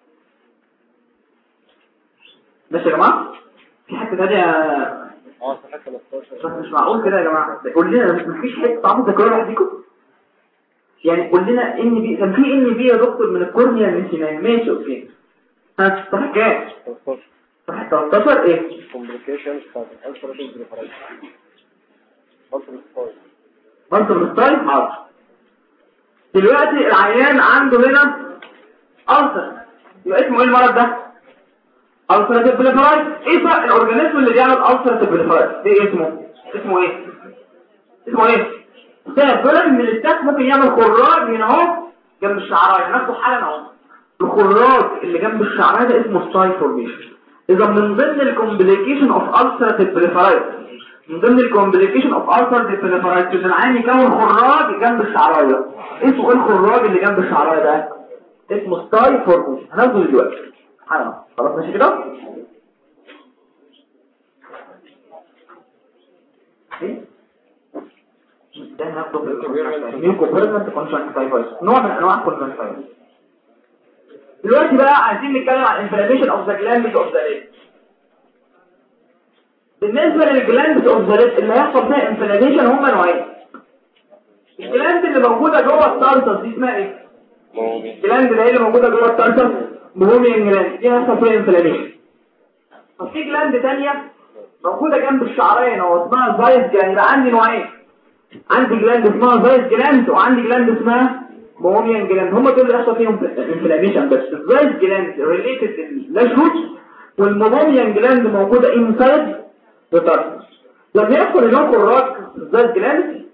ماشي يا جماعه في حته ثانيه اه صفحة 13 بس مش معقول كده يا جماعه قول لنا مفيش حته تعرفوا تذكروا لوحديكم يعني قول لنا ان بي كان في ان بي يا دكتور من الكورنيا من سنان ماشي اوكي ها صح كام 13 صح 13 ايه complications بتاعت الالتراتيف بريفرنس التراتيف منطق ستايل حاضر دلوقتي العيان عنده هنا ألسر يبقى اسمه ايه المرض ده ألسراتيف بليفرايت ايه بقى الاورجانيزم اللي بيعمل ألسراتيف بليفرايت ايه اسمه اسمه ايه اسمه ايه ده بيقول لك ان الاستاك ممكن يعمل خراج هنا اهو جنب الشعرايه نفسه حالا اهو الخراج اللي جنب الشعرايه ده اسمه ستاي فورميشن اذا من ضمن الكومبليكيشن اوف ألسراتيف بليفرايت من ضمن الكومبليكيشن اوف ارثر ديفليفرايتس العين يكون خراج جنب الشعرايه اسمه ايه الخراج اللي جنب الشعرايه ده اسمه ستاي فورميشن هناخده دلوقتي حالا خلاص ماشي كده ايه ده هناخده في الكومبليكيشن كونجكتيفايتس نوع من انواع الكونجكتيفايتس دلوقتي بقى عايزين نتكلم عن انفلاميشن اوف ذا جلاند اوف ذا ليد بالنسبة للجلاند اوف ذا ليد اللي هيحصل فيها انفلاميشن هما نوعين الجلاند اللي موجودة جوه التارتس دي اسمها ايه؟ الجلاند اللي هي اللي موجودة جوه التارتس بوميان جلاند دي هيحصل فيها انفلاميشن طب في جلاند تانية موجودة جنب الشعرين او اسمها زايز جلاند يبقى عندي نوعين عندي جلاند اسمها زايز جلاند وعندي جلاند اسمها بوميان جلاند هما دول اللي يحصل فيهم انفلاميشن بس الزايز جلاند ريليتد للاشوت والموميان جلاند موجودة انسايد بتاعته لما يدخل اليوم الراك زي الجلاند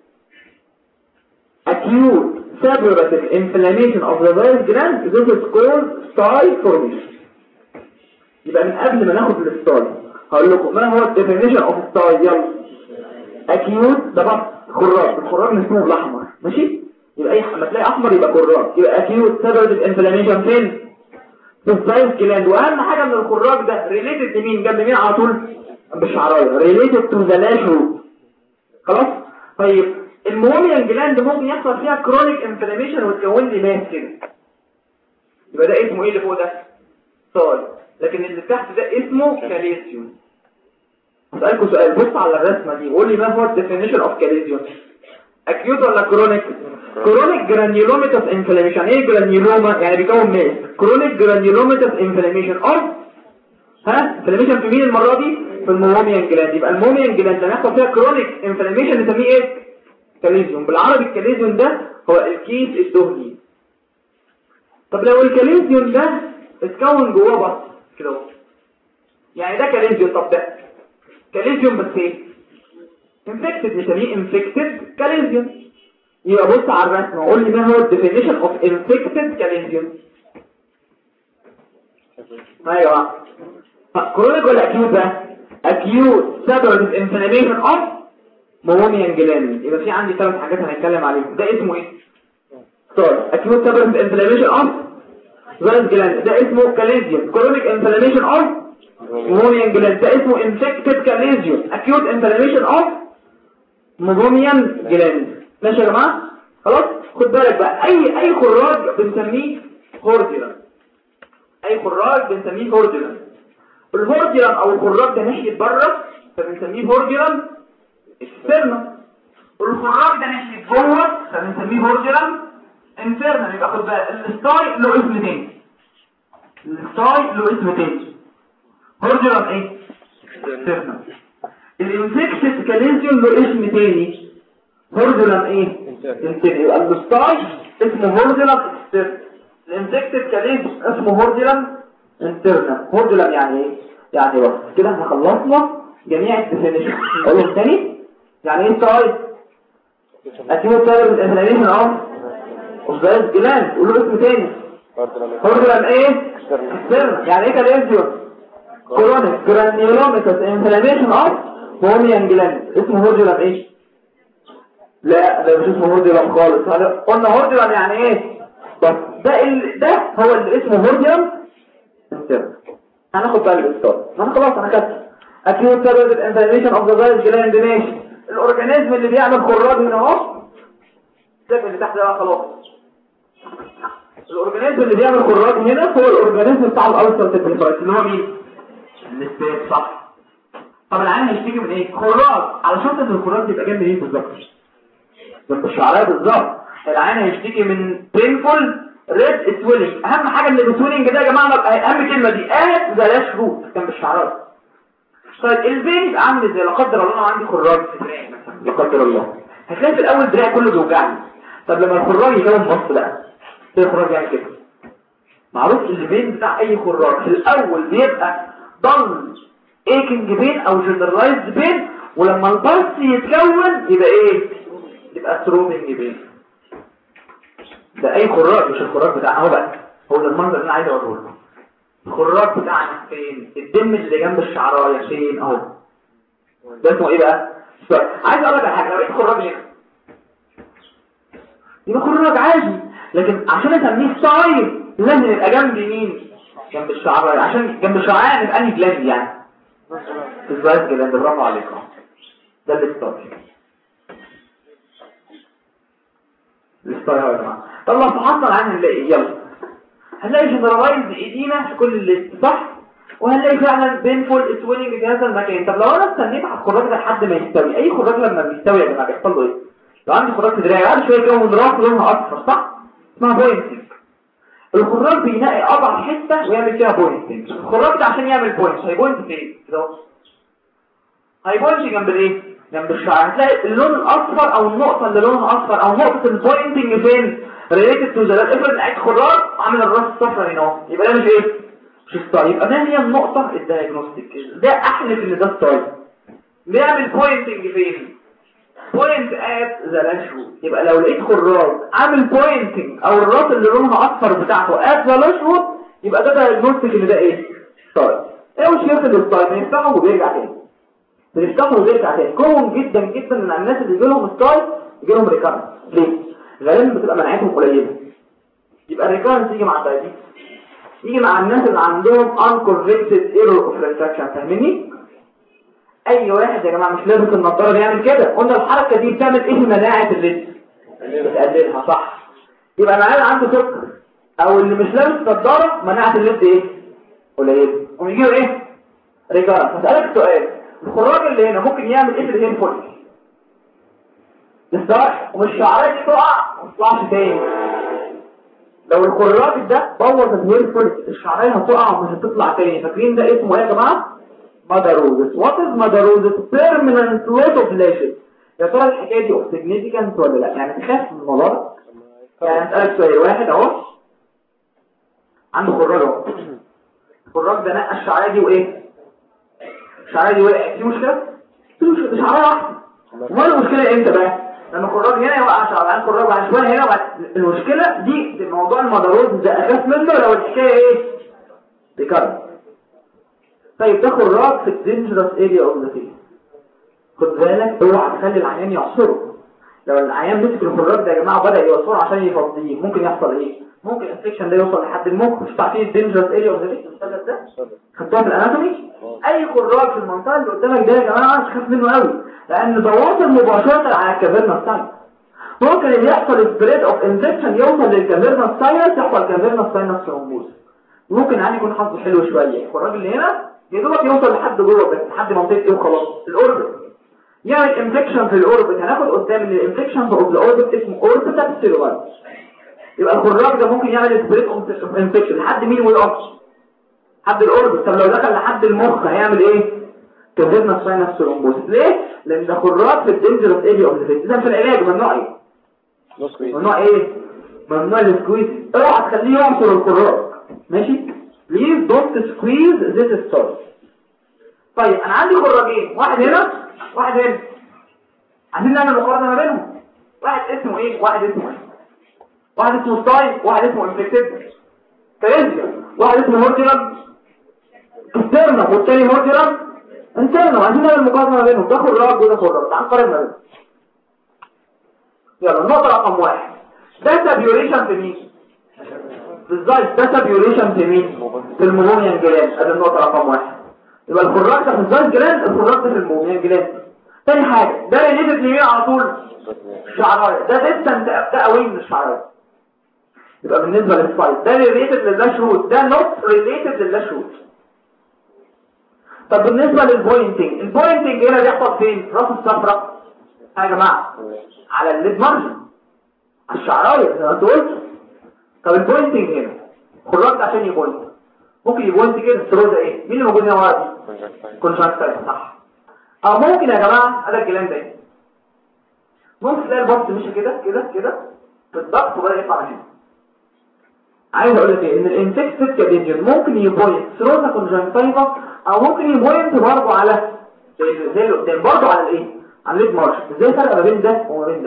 acute separative inflammation of the virus gland this is called style formation يبقى من قبل ما ناخد الستاي هقول لكم ما هو definition of style يلا acute ده بقى خراج الخراج اسمه الاحمر ماشي يبقى اي لما تلاقي احمر يبقى خراج يبقى acute separative inflammation فين في الزايز جلاند واهم حاجه من الخراج ده ريليتد لمين جنب مين على طول بالشعرايه related to the lateral خلاص طيب الموميان جلاند ممكن يحصل فيها كرونيك انفلاميشن وتكون لي ماس كده يبقى ده اسمه ايه اللي فوق ده طيب لكن اللي تحت ده اسمه كاليسيوم اسالكم سؤال بص على الرسمه دي وقول لي ما هو الديفينيشن اوف كاليسيوم اكيوت ولا كرونيك كرونيك جرانيولوميتاس انفلاميشن ايه جرانيولوما يعني بيكون ماس كرونيك جرانيولوميتاس انفلاميشن اوف ها انفلاميشن في مين المره دي في الموميان جلاند يبقى الموميان جلاند لما يحصل فيها كرونيك انفلاميشن نسميه ايه كاليزيوم بالعربي الكاليزيوم ده هو الكيس الدهني طب لو الكاليزيوم ده اتكون جواه بط كده اهو يعني ده كاليزيوم طب ده كاليزيوم بس ايه انفكتد نسميه انفكتد كاليزيوم يبقى بص على الرسمه وقول لي ما هو الديفينيشن اوف انفكتد كاليزيوم ايوه كرونيك ولا اكيوت ده اكيوت سبب انفلاميشن اوف موميان جلاند يبقى في عندي ثلاث حاجات هنتكلم عليهم ده اسمه ايه طيب اكيوت سبب انفلاميشن اوف فالز جلاند ده اسمه كاليزيوم كرونيك انفلاميشن اوف موميان جلاند ده اسمه انفكتد كاليزيوم اكيوت انفلاميشن اوف موميان جلاند ماشي يا جماعه خلاص خد بالك بقى اي اي خراج بنسميه هورديلان اي خراج بنسميه هورديلان الهورديلان او الخراج ده ناحيه بره فبنسميه هورديلان اكسترنال والخراج ده ناحيه جوه فبنسميه هورديلان انترنال يبقى خد بالك الستاي له اسم تاني الستاي له اسم تاني هورديلان ايه اكسترنال الانفكتد كاليزيوم له اسم تاني هورديلان ايه انترنال يبقى الستاي اسمه هورديلان اكسترنال الانفكتد كاليزيوم اسمه هورديلان انترنال هورديلان يعني ايه يعني بس كده احنا خلصنا جميع الديفينيشن اقولهم تاني يعني ايه ستاي اكيد طالب الانفلاميشن اوف اوف ذا جلاند قول له اسم تاني هورديلان ايه اكسترنال يعني ايه كاليزيوم كرونيك جرانيولوميتاس انفلاميشن اوف هوميان جلاند اسمه هورديلان ايه لا ده مش اسمه هورديلان خالص قلنا هورديلان يعني ايه بس ده ال... ده هو اللي اسمه هورديلان انترنال هناخد بقى الاستار ما انا خلاص انا كاتب acute cerebral inflammation of the virus gland ماشي الاورجانيزم اللي بيعمل خراج من اهو السيف اللي تحت ده بقى خلاص الاورجانيزم اللي بيعمل خراج هنا هو الاورجانيزم بتاع الالسر تيبلفايت اللي هو مين الاستاذ صح طب العين هيشتكي من ايه خراج على شرط ان الخراج يبقى جنب ايه بالظبط جنب الشعريه بالظبط العين هيشتكي من painful ريد سويلنج اهم حاجه اللي بسويلنج ده يا جماعه اهم كلمه دي اه ذا لاش روت كان بالشعرات طيب البين يبقى عامل زي لا قدر الله انا عندي خراج في دراعي مثلا لا قدر الله هتلاقي في الاول دراعي كله بيوجعني طب لما الخراج يكون بص بقى ايه الخراج يعني كده معروف البين بتاع اي خراج في الاول بيبقى ضل ايكنج بين او جنرالايزد بين ولما البلس يتكون يبقى ايه يبقى ثرومنج بين ده اي خراج مش الخراج بتاعنا هو بقى هو ده المنظر اللي انا عايز اوريه لكم الخراج بتاعنا فين الدم اللي جنب الشعرايه فين اهو ده اسمه ايه بقى طيب عايز اقول لك على حاجه لو لقيت خراج هنا يبقى خراج عادي لكن عشان اسميه ستايل لازم يبقى جنب مين جنب الشعر عشان جنب الشعر يبقى انهي جلاند يعني الزواج جلاند برافو عليكم ده الستايل الستايل يا جماعه طب لو فحصنا العين هنلاقي إيه؟ يلا هنلاقي جنرالايز ايدينا في كل اللي صح وهنلاقي فعلا بينفول سويننج في هذا المكان طب لو انا استنيت على الخراج ده لحد ما يستوي اي خراج لما بيستوي يا جماعه بيحصل له ايه لو عندي خراج في دراعي بعد شويه كده من راس لونها اصفر صح اسمها بوينتنج الخراج بينقي اضعف حته ويعمل فيها بوينتنج الخراج ده عشان يعمل بوينت هيبوينت فين كده اهو هيبوينت جنب الايه جنب الشعر هتلاقي اللون الاصفر او النقطه اللي لونها اصفر او نقطه البوينتنج فين ريليتد تو ذا افرض لقيت خراج عامل الراس الصفر هنا اهو يبقى ده مش ايه مش ستايل يبقى ما هي النقطه الدايجنوستيك ده احلف ان ده ستايل بيعمل بوينتنج فين بوينت ات ذا لاشو يبقى لو لقيت خراج عامل بوينتنج او الراس اللي لونها اصفر بتاعته ات ذا لاشو يبقى ده دايجنوستيك ان ده ايه ستايل ايه مشكله الستايل بنفتحه وبيرجع تاني بنفتحه وبيرجع تاني كون جدا جدا من الناس اللي يجي لهم ستايل يجي لهم ريكارنس ليه غالبا بتبقى مناعتهم قليله يبقى الريكارنس يجي مع الدايبيتس يجي مع الناس اللي عندهم uncorrected error of refraction فاهمني اي واحد يا جماعه مش لابس النضاره بيعمل كده قلنا الحركه دي بتعمل ايه مناعه الليد بتقللها صح يبقى العيال عنده سكر او اللي مش لابس نضاره مناعه الليد ايه قليله ويجي له ايه ريكارنس هسالك سؤال الخراج اللي هنا ممكن يعمل ايه في الهين فول الصراحه ومش شعرها دي تقع ما تطلعش تاني لو الخراج ده بوظ الهير فوليك الشعريه هتقع ومش هتطلع تاني فاكرين ده اسمه ايه يا جماعه ماداروزس وات از ماداروزس بيرمننت لوت اوف لاشز يا ترى الحكايه دي اوف سيجنيفيكانت ولا لا يعني تخاف من الموضوع يعني اسالك سؤال واحد اهو عنده خراج اهو الخراج ده نقى الشعريه دي وايه الشعريه دي وقعت في مشكله في مشكله شعريه واحده امال المشكله امتى بقى لما الخراج هنا يوقع شعران خراج بعد شويه هنا وبعد المشكله دي في موضوع المضاروز ده اخاف منه لو الحكايه ايه بكرر طيب ده خراج في الدينجرس اريا اوف ذا فيس خد بالك اوعى تخلي العيان يعصره لو العيان مسك الخراج ده يا جماعه وبدا يعصره عشان يفضيه ممكن يحصل ايه ممكن الانفكشن ده يوصل لحد المخ مش تعرفين الدينجرس اريا اوف ذا فيس المثلث ده خدتوها في الاناتومي اي خراج في المنطقه اللي قدامك ده يا جماعه تخاف منه قوي لان تواصل مباشره على الكافيرنا ساينس ممكن اللي يحصل سبريد اوف انفكشن يوصل للكافيرنا ساينس يحصل كافيرنا ساينس ثرومبوز ممكن يعني يكون حظه حلو شويه الخراج اللي هنا يا دوبك يوصل لحد جوه بس لحد منطقه ايه وخلاص الاوربت يعمل انفكشن في الاوربت هناخد قدام ان الانفكشن في الاوربت اسمه اوربيتال سيلولايت يبقى الخراج ده ممكن يعمل سبريد اوف انفكشن لحد مين ويقف حد الاوربت طب لو دخل لحد المخ هيعمل ايه كبرنا الساينس ثرومبوز ليه لان ده خراج في الدنجرس اريا اوف ذا ده في العلاج ممنوع ايه ممنوع ايه ممنوع السكويز اوعى تخليه يعصر الخراج ماشي بليز دونت سكويز ذيس ستار طيب انا عندي خراجين واحد هنا واحد هنا عايزين نعمل مقارنه ما بينهم واحد اسمه ايه واحد اسمه ايه واحد اسمه ستايل واحد اسمه انفكتيف كاريزيا واحد اسمه مورتيرم اكسترنا والتاني مورتيرم انترنا عايزين نعمل مقارنه ما بينهم ده خراج وده خراج تعال نقارن ما بينهم يلا النقطه رقم واحد ده سابيوريشن في مين بالظبط ده سابيوريشن في مين في الموميان جلاند ادي النقطه رقم واحد يبقى الخراج ده في الزايد جلاند الخراج ده في الموميان جلاند تاني حاجه ده ريليتد لمين على طول الشعرايه ده ديستنت ده قوي من الشعرايه يبقى بالنسبه للسايد ده ريليتد للاش روت ده نوت ريليتد للاش روت طب بالنسبة للبوينتنج البوينتنج هنا بيحصل فين راس الصفراء يا جماعة على الليد مارجن على الشعراية زي ما انت قلت طب البوينتنج هنا خراج عشان يبوينت ممكن يبوينت كده السروزة ايه مين اللي موجود هنا ورا دي كونجكتيف صح او ممكن يا جماعة هذا الكلام ده ممكن تلاقي البط مشي كده كده كده بالضغط وبدأ يطلع من هنا عايز اقول لك ايه ان الانفكتيف كابينجن ممكن يبوينت سروزا كونجكتيفا او ممكن يبوينت برضه على زي زي اللي قدام برضه على الايه على الليد مارش ازاي الفرق ما بين ده وما بين ده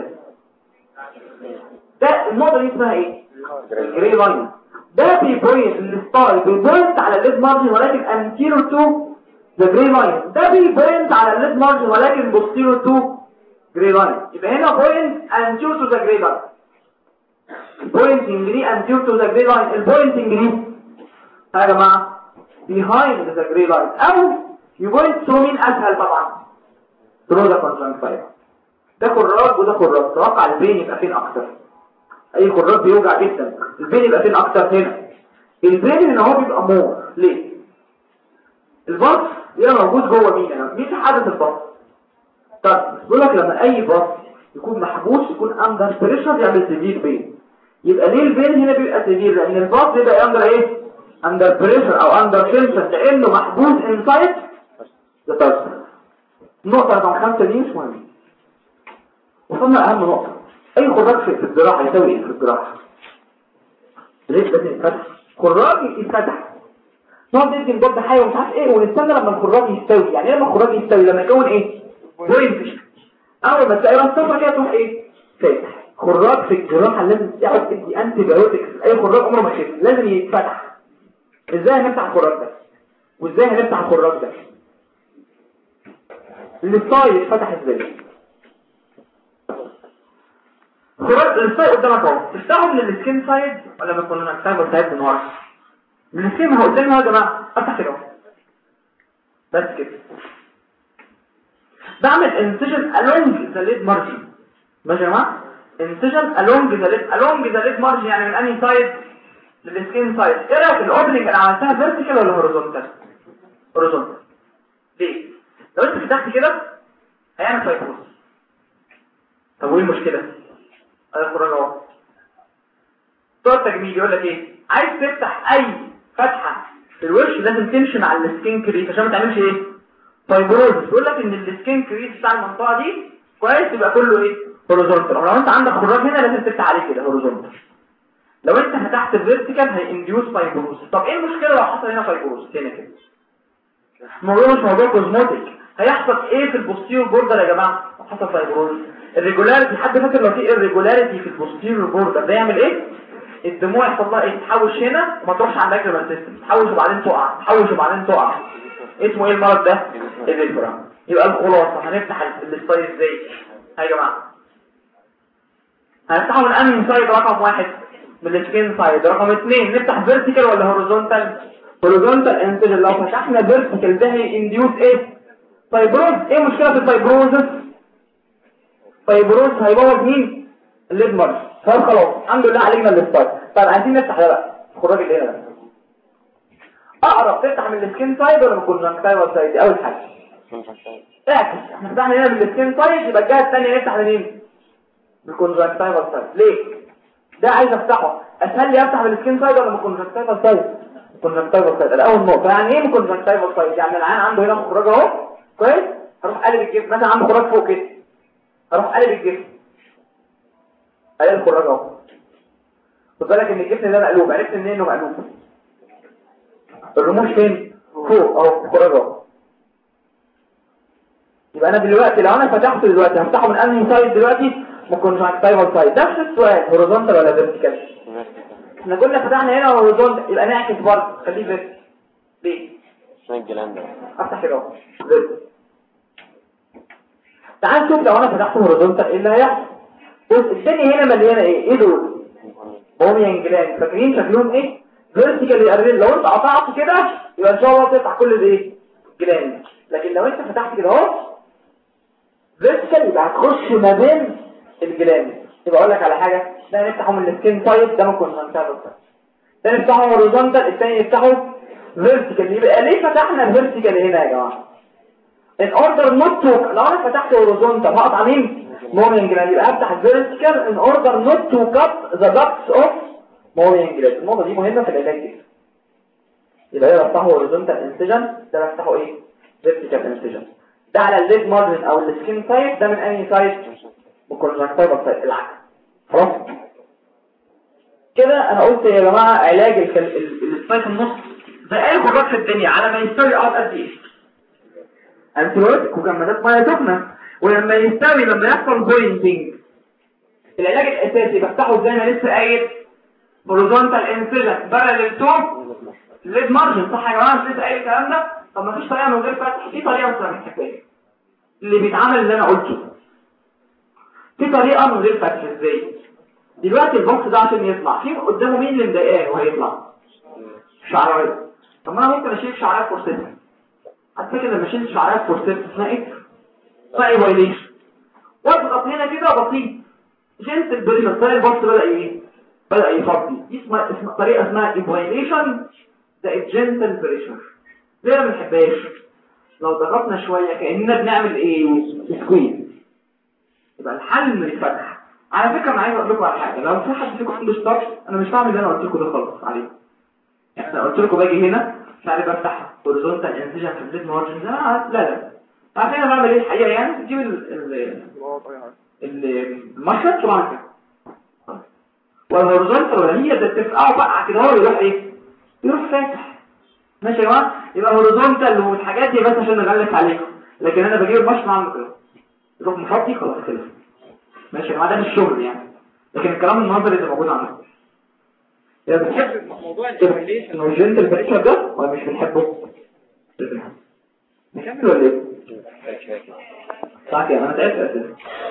ده النقطه دي اسمها ايه الجري لاين ده بيبوينت الستايل بيبوينت على الليد مارجن ولكن انتيرو تو ذا جراي لاين ده بيبوينت على الليد مارجن ولكن بوستيريور تو جراي لاين يبقى هنا بوينت انتيور تو ذا جراي لاين البوينتنج دي انتيور تو ذا جراي لاين البوينتنج دي يا جماعه behind ذا جراي لاين او يبوينت ثرو مين اسهل طبعا ثرو ذا كونجكتيفا ده خراج وده خراج توقع البين يبقى فين اكتر اي خراج بيوجع جدا البين يبقى فين اكتر هنا البين هنا هو بيبقى مور ليه الباص يبقى موجود جوه مين هنا مين في حدث الباص طب بيقول لك لما اي باص يكون محبوس يكون اندر بريشر يعمل سيفير بين يبقى ليه البين هنا بيبقى سيفير لان الباص بيبقى اندر ايه اندر بريشر او اندر تنشن لانه محبوس انسايد ذا النقطه رقم خمسة دي مش مهمه وصلنا اهم نقطه اي خراج في الجراحه يساوي ايه في الجراحه ليه لازم يتفتح خراج يتفتح نقعد ندي الجد حاجه ومش عارف ايه ونستنى لما الخراج يستوي يعني ايه لما الخراج يستوي لما يكون ايه بوينت اول ما تلاقي راس صفرا كده تروح ايه فاتح خراج في الجراحه لازم تقعد تدي انتي بايوتكس اي خراج عمره ما شفت لازم يتفتح ازاي هنفتح الخراج ده وازاي هنفتح الخراج ده الستايل اتفتح ازاي خراج الستايل قدامك اهو تفتحه من السكين سايد ولا من الكونجكتيفال سايد من ورا من السكين اهو قدامي اهو يا جماعه افتح كده اهو بس كده بعمل incision along the lid margin ماشي يا جماعه incision along the lid along the lid margin يعني من انهي سايد للسكين سايد ايه رايك الاوبننج اللي عملتها فيرتيكال ولا هوريزونتال هوريزونتال ليه لو انت فتحت كده هيعمل فايبروز طب وايه المشكله ادي الخراج اهو بتوع التجميل يقول لك ايه عايز تفتح اي فتحه في الوش لازم تمشي مع السكين كريس عشان ما تعملش ايه فايبروز بيقول لك ان السكين كريس بتاع المنطقه دي كويس يبقى كله ايه هوريزونتال لو انت عندك خراج هنا لازم تفتح عليه كده هوريزونتال لو انت فتحت فيرتيكال هينديوس فايبروز طب ايه المشكله لو حصل هنا فايبروز هنا كده الموضوع مش موضوع كوزموتيك هيحصل ايه في البوستيريور بوردر يا جماعه لو حصل فايبروز الريجولاريتي حد فاكر لو في الريجولاريتي في البوستيريور بوردر ده يعمل ايه الدموع يحصل لها ايه تحوش هنا وما تروحش على اللاكريمال سيستم تحوش وبعدين تقع تحوش وبعدين تقع اسمه ايه المرض ده الريجولار يبقى الخلاصه هنفتح الستايل ازاي يا جماعه هنفتحه من انهي سايد رقم واحد من السكين سايد رقم اثنين نفتح فيرتيكال ولا هوريزونتال هوريزونتال انتجر لو فتحنا فيرتيكال ده هينديوس ايه فايبروز ايه مشكله في الفايبروزس فايبروز هيبوظ مين الليد مارش طب خلاص الحمد لله علينا الستايل طب عايزين نفتح ده بقى الخراج اللي هنا ده اقرب تفتح من السكين سايد ولا من الكونجكتيفال سايد دي اول حاجه اعكس احنا فتحنا هنا من السكين سايد يبقى الجهه الثانيه نفتح منين من الكونجكتيفال سايد ليه ده عايز افتحه اسهل لي افتح من السكين سايد ولا من الكونجكتيفال سايد الكونجكتيفال سايد الاول نقطه يعني ايه الكونجكتيفال سايد يعني العين عنده هنا خراج اهو كويس هروح قلب الجسم مثلا عنده خراج فوق كده هروح قلب الجسم الاقي الخراج اهو خد بالك ان الجسم ده مقلوب عرفت منين انه مقلوب الرموش فين فوق اهو الخراج اهو يبقى انا دلوقتي لو انا فتحته دلوقتي هفتحه من انهي سايد دلوقتي من كونجكتيفال سايد نفس السؤال هوريزونتال ولا فيرتيكال احنا قلنا فتحنا هنا هوريزونتال يبقى نعكس برضه خليه فيرتيكال ليه اسمها الجلان ده افتح كده اهو فيرتيكال تعال نشوف لو انا فتحت هوريزونتال ايه اللي هيحصل بص الدنيا هنا مليانه ايه ايه دول بوميان جلاند فاكرين شكلهم ايه فيرتيكال يقرب لو انت قطعت كده يبقى ان شاء الله تفتح كل ده ايه جلاند لكن لو انت فتحت كده اهو فيرتيكال يبقى هتخش ما بين الجلاند يبقى اقول لك على حاجه ده نفتحه من السكين سايد ده من كونجكتيفال ده نفتحه هوريزونتال الثاني نفتحه فيرتيكال يبقى ليه فتحنا الفيرتيكال هنا يا جماعه ان اوردر نوت تو لو انا فتحت هوريزونتال هقطع مين مورنينج جلاند يبقى افتح الفيرتيكال ان اوردر نوت تو كات ذا داكتس اوف مورنينج جلاند النقطه دي مهمه في العلاج كده يبقى هنا بفتحه هوريزونتال انسجن ده بفتحه ايه فيرتيكال انسجن ده على الليد مارجن او السكين سايد ده من انهي سايد بالكونجكتيفال سايد العكس خلاص كده انا قلت يا جماعه علاج السبايك في النص زي اي خراج في الدنيا على ما يستوي اوت قد ايه انتيبيوتيك وجمادات ميه سخنه ولما يستوي لما يحصل بوينتنج العلاج الاساسي بفتحه زي ما لسه قايل هوريزونتال انسجن باراليل تو ليد مارجن صح يا جماعه مش لسه قايل الكلام ده طب ما فيش طريقه من غير فتح في طريقه بس ما بنحبهاش اللي بيتعمل اللي انا قلته في طريقه من غير فتح ازاي دلوقتي البوكس ده عشان يطلع في قدامه مين اللي مضايقاه وهيطلع شعرايه طب ما انا ممكن اشيل شعرايه فورسيتها هتفكر لما اشيل شعرايه فورسيتها اسمها ايه اسمها ايه فايليشن واضغط هنا كده بسيط جنت البريشر تلاقي البوكس بدا ايه بدا يفضي دي اسمها اسمها طريقه اسمها ايفايليشن ده الجنتل بريشر ليه ما بنحبهاش لو ضغطنا شويه كاننا بنعمل ايه سكويز يبقى الحل من الفتح على فكره انا عايز اقول لكم على حاجه لو في حد فيكم عنده ستارت انا مش بعمل اللي انا قلت لكم ده خالص عليه يعني انا قلت لكم باجي هنا مش عارف افتح هوريزونتال انسيجن في البليد مارجن لا لا لا عارفين انا بعمل ايه الحقيقه يعني بجيب ال ال غلط اي حاجه ال- المشهد طبعا كده والهوريزونتال ولا هي ده تفقعه بقى كده هو يروح ايه يروح فاتح ماشي يا جماعه يبقى هوريزونتال والحاجات دي بس عشان نغلس عليكم لكن انا بجيب المشهد عامل كده يروح محطي خلاص خلص ماشي يا جماعه ده مش شغل يعني لكن الكلام النظري اللي موجود عندكم يا بتحب موضوع الجنتل البريشر ده ولا مش بنحبه نكمل ولا ايه؟ صح كده انا تعبت اساسا